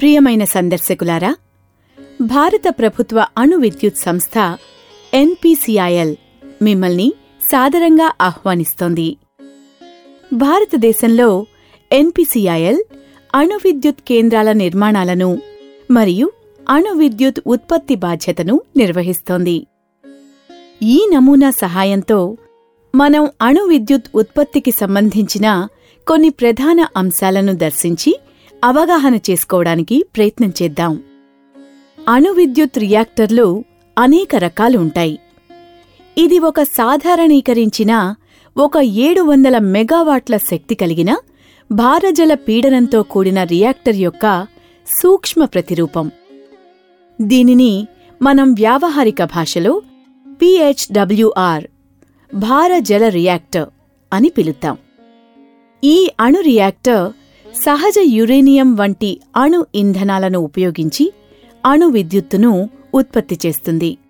ప్రియమైన సందర్శకులారా భారత ప్రభుత్వ అణు విద్యుత్ సంస్థ ఎన్పిసిఐఎల్ మిమ్మల్ని సాదరంగా ఆహ్వానిస్తోంది భారతదేశంలో ఎన్పిసిఐఎల్ అణు విద్యుత్ కేంద్రాల నిర్మాణాలను మరియు అణు విద్యుత్ ఉత్పత్తి బాధ్యతను నిర్వహిస్తోంది ఈ నమూనా సహాయంతో మనం అణు విద్యుత్ ఉత్పత్తికి సంబంధించిన కొన్ని ప్రధాన అంశాలను దర్శించి అవగాహన చేసుకోవడానికి ప్రయత్నం చేద్దాం అణు విద్యుత్ రియాక్టర్లు అనేక రకాలు ఉంటాయి ఇది ఒక సాధారణీకరించిన ఒక ఏడు వందల మెగావాట్ల శక్తి కలిగిన భారజల పీడనంతో కూడిన రియాక్టర్ యొక్క సూక్ష్మ ప్రతిరూపం దీనిని మనం వ్యావహారిక భాషలో పిహెచ్డబ్ల్యూఆర్ భారజల రియాక్టర్ అని పిలుద్దాం ఈ అణు రియాక్టర్ సహజ యురేనియం వంటి అణు ఇంధనాలను ఉపయోగించి అణు విద్యుత్తును ఉత్పత్తి చేస్తుంది